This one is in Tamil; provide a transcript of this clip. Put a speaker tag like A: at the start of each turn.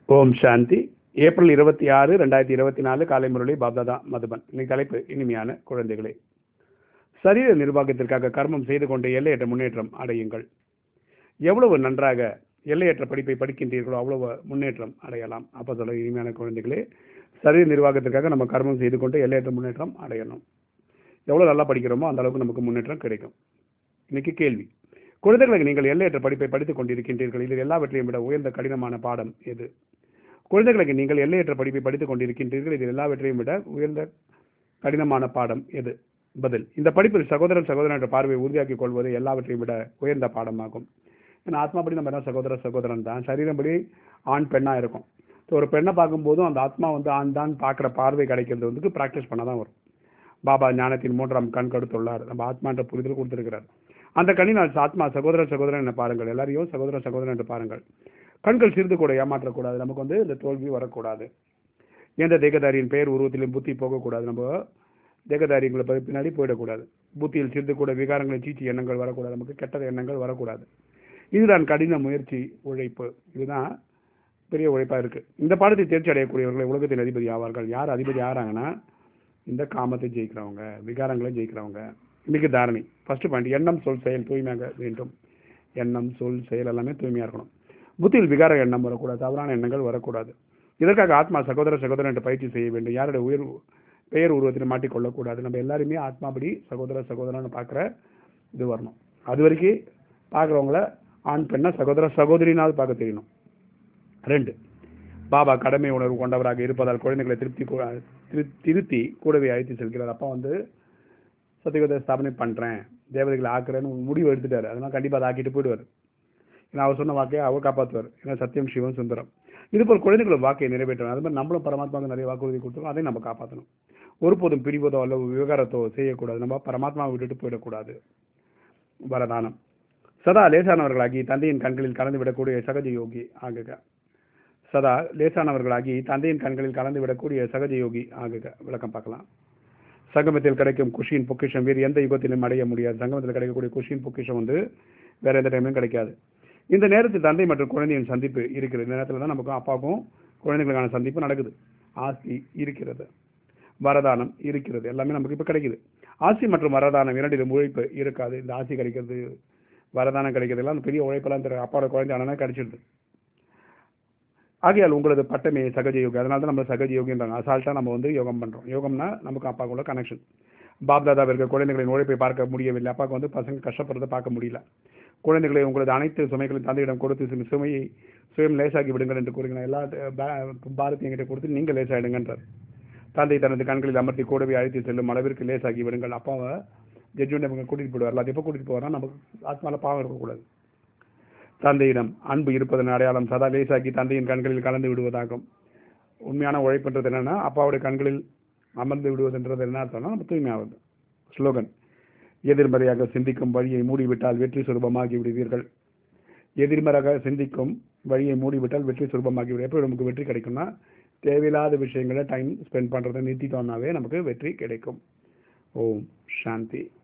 A: ஓம் சாந்தி ஏப்ரல் இருபத்தி ஆறு ரெண்டாயிரத்தி இருபத்தி நாலு காலை முரளி பாப்தாதா மதுபன் இன்னைக்கு தலைப்பு இனிமையான குழந்தைகளே சரீர நிர்வாகத்திற்காக கர்மம் செய்து கொண்டு எல்லையற்ற முன்னேற்றம் அடையுங்கள் எவ்வளவு நன்றாக எல்லையற்ற படிப்பை படிக்கின்றீர்களோ அவ்வளவு முன்னேற்றம் அடையலாம் அப்போ சொல்ல இனிமையான குழந்தைகளே சரீர நிர்வாகத்திற்காக நம்ம கர்மம் செய்து கொண்டு எல்லையற்ற முன்னேற்றம் அடையணும் எவ்வளோ நல்லா படிக்கிறோமோ அந்த அளவுக்கு நமக்கு முன்னேற்றம் கிடைக்கும் இன்னைக்கு கேள்வி குழந்தைகளுக்கு நீங்கள் எல்லையற்ற படிப்பை படித்துக் கொண்டிருக்கின்றீர்கள் இதில் எல்லாவற்றையும் விட உயர்ந்த கடினமான பாடம் எது குழந்தைகளுக்கு நீங்கள் எல்லையற்ற படிப்பை படித்துக் கொண்டிருக்கின்றீர்கள் இதில் எல்லாவற்றையும் விட உயர்ந்த கடினமான பாடம் எது பதில் இந்த படிப்பில் சகோதரன் சகோதரன் என்ற பார்வையை உறுதியாக்கிக் கொள்வது எல்லாவற்றையும் விட உயர்ந்த பாடமாகும் ஏன்னா ஆத்மாபடி நம்ம என்ன சகோதர சகோதரன் தான் சரீரப்படி ஆண் பெண்ணா இருக்கும் ஸோ ஒரு பெண்ணை பார்க்கும்போதும் அந்த ஆத்மா வந்து ஆண் தான் பார்க்குற பார்வை கிடைக்கிறது வந்து ப்ராக்டிஸ் பண்ண தான் வரும் பாபா ஞானத்தின் மூன்றாம் கண் கடுத்துள்ளார் நம்ம ஆத்மான்ற புரிதல் கொடுத்திருக்கிறார் அந்த கண்ணினால் ஆத்மா சகோதர சகோதரன் என பாருங்கள் எல்லாரையும் சகோதர சகோதரன் என்று பாருங்கள் கண்கள் சிறிது கூட ஏமாற்றக்கூடாது நமக்கு வந்து இந்த தோல்வி வரக்கூடாது எந்த தேகதாரியின் பெயர் உருவத்திலும் புத்தி போகக்கூடாது நம்ம தேகதாரியங்களை பின்னாடி போயிடக்கூடாது புத்தியில் சிறிது கூட விகாரங்களை சீச்சி எண்ணங்கள் வரக்கூடாது நமக்கு கெட்ட எண்ணங்கள் வரக்கூடாது இதுதான் கடின முயற்சி உழைப்பு இதுதான் பெரிய உழைப்பா இருக்கு இந்த பாடத்தை தேர்ச்சி அடையக்கூடியவர்கள் உலகத்தின் அதிபதி ஆவார்கள் யார் அதிபதி ஆகிறாங்கன்னா இந்த காமத்தை ஜெயிக்கிறவங்க விகாரங்களை ஜெயிக்கிறவங்க இன்னைக்கு தாரணை ஃபர்ஸ்ட் பாயிண்ட் எண்ணம் சொல் செயல் தூய்மையாக வேண்டும் எண்ணம் சொல் செயல் எல்லாமே தூய்மையாக இருக்கணும் புத்தியில் விகார எண்ணம் வரக்கூடாது தவறான எண்ணங்கள் வரக்கூடாது இதற்காக ஆத்மா சகோதர சகோதரன் என்று பயிற்சி செய்ய வேண்டும் யாருடைய உயர் பெயர் உருவத்தில் மாட்டிக்கொள்ளக்கூடாது நம்ம எல்லாருமே ஆத்மாபடி சகோதர சகோதரன் பார்க்குற இது வரணும் அது வரைக்கும் பார்க்குறவங்கள ஆண் பெண்ணை சகோதர சகோதரினாவது பார்க்க தெரியணும் ரெண்டு பாபா கடமை உணர்வு கொண்டவராக இருப்பதால் குழந்தைகளை திருப்தி திருத்தி கூடவே அழைத்து செல்கிறார் அப்பா வந்து சத்தியகத்தை ஸ்தாபனை பண்ணுறேன் தேவதைகளை ஆக்குறேன்னு முடிவு எடுத்துட்டாரு அதனால் கண்டிப்பாக அதை ஆக்கிட்டு போயிடுவார் ஏன்னா அவர் சொன்ன வாக்கையை அவர் காப்பாற்றுவார் ஏன்னா சத்தியம் சிவம் சுந்தரம் இது போல் குழந்தைகள் வாக்கை நிறைவேற்றணும் அது மாதிரி நம்மளும் பரமாத்மாவுக்கு நிறைய வாக்குறுதி கொடுத்தோம் அதையும் நம்ம காப்பாற்றணும் ஒருபோதும் பிரிவதோ அல்லது விவகாரத்தோ செய்யக்கூடாது நம்ம பரமாத்மாவை விட்டுட்டு போயிடக்கூடாது வரதானம் சதா லேசானவர்களாகி தந்தையின் கண்களில் கலந்து விடக்கூடிய சகஜ யோகி ஆகுக சதா லேசானவர்களாகி தந்தையின் கண்களில் கலந்து விடக்கூடிய சகஜ யோகி ஆகுக விளக்கம் பார்க்கலாம் சங்கமத்தில் கிடைக்கும் குஷியின் பொக்கிஷம் வேறு எந்த யுகத்திலும் அடைய முடியாது சங்கமத்தில் கிடைக்கக்கூடிய குஷியின் பொக்கிஷம் வந்து வேற எந்த டைம்லையும் கிடைக்காது இந்த நேரத்தில் தந்தை மற்றும் குழந்தையின் சந்திப்பு இருக்கிறது இந்த நேரத்தில் தான் நமக்கும் அப்பாவுக்கும் குழந்தைகளுக்கான சந்திப்பு நடக்குது ஆஸ்தி இருக்கிறது வரதானம் இருக்கிறது எல்லாமே நமக்கு இப்போ கிடைக்குது ஆசி மற்றும் வரதானம் இரண்டிலும் உழைப்பு இருக்காது இந்த ஆசி கிடைக்கிறது வரதானம் கிடைக்கிறது எல்லாம் பெரிய உழைப்பெல்லாம் தெரியும் அப்பாவோட குழந்தை ஆனால் கிடைச்சிடுது ஆகையால் உங்களது பட்டமே சகஜ யோகி அதனால தான் நம்ம சகஜ யோகின்றாங்க அசால்ட்டாக நம்ம வந்து யோகம் பண்ணுறோம் யோகம்னா நமக்கு அப்பாவுக்குள்ள கனெக்ஷன் பாப்தாதா இருக்க குழந்தைகளின் உழைப்பை பார்க்க முடியவில்லை அப்பாவுக்கு வந்து பசங்க கஷ்டப்படுறதை பார்க்க முடியல குழந்தைகளை உங்களது அனைத்து சுமைகளையும் தந்தையிடம் கொடுத்து சுமையை சுயம் லேசாக்கி விடுங்கள் என்று கூறுகிறேன் எல்லா பாரதி என்கிட்ட கொடுத்து நீங்கள் லேசாயிடுங்கன்றார் தந்தை தனது கண்களில் அமர்த்தி கூடவே அழைத்து செல்லும் அளவிற்கு லேசாக்கி விடுங்கள் அப்பாவை ஜட்ஜுண்ட அவங்க கூட்டிகிட்டு போயிடுவார் அது எப்போ கூட்டிகிட்டு போவார்னா நமக்கு ஆத்மால பாவம் இருக்கக்கூடாது தந்தையிடம் அன்பு இருப்பதன் அடையாளம் சதா லேசாக்கி தந்தையின் கண்களில் கலந்து விடுவதாகும் உண்மையான உழைப்புன்றது என்னன்னா அப்பாவுடைய கண்களில் அமர்ந்து விடுவதுன்றது என்ன அர்த்தம்னா நம்ம தூய்மையாவது ஸ்லோகன் எதிர்மறையாக சிந்திக்கும் வழியை மூடிவிட்டால் வெற்றி சுரூபமாகி விடுவீர்கள் எதிர்மறையாக சிந்திக்கும் வழியை மூடிவிட்டால் வெற்றி சுரூபமாகி விடும் எப்படி நமக்கு வெற்றி கிடைக்கும்னா தேவையில்லாத விஷயங்களை டைம் ஸ்பெண்ட் பண்ணுறதை நிறுத்திட்டோம்னாவே நமக்கு வெற்றி கிடைக்கும் ஓம் சாந்தி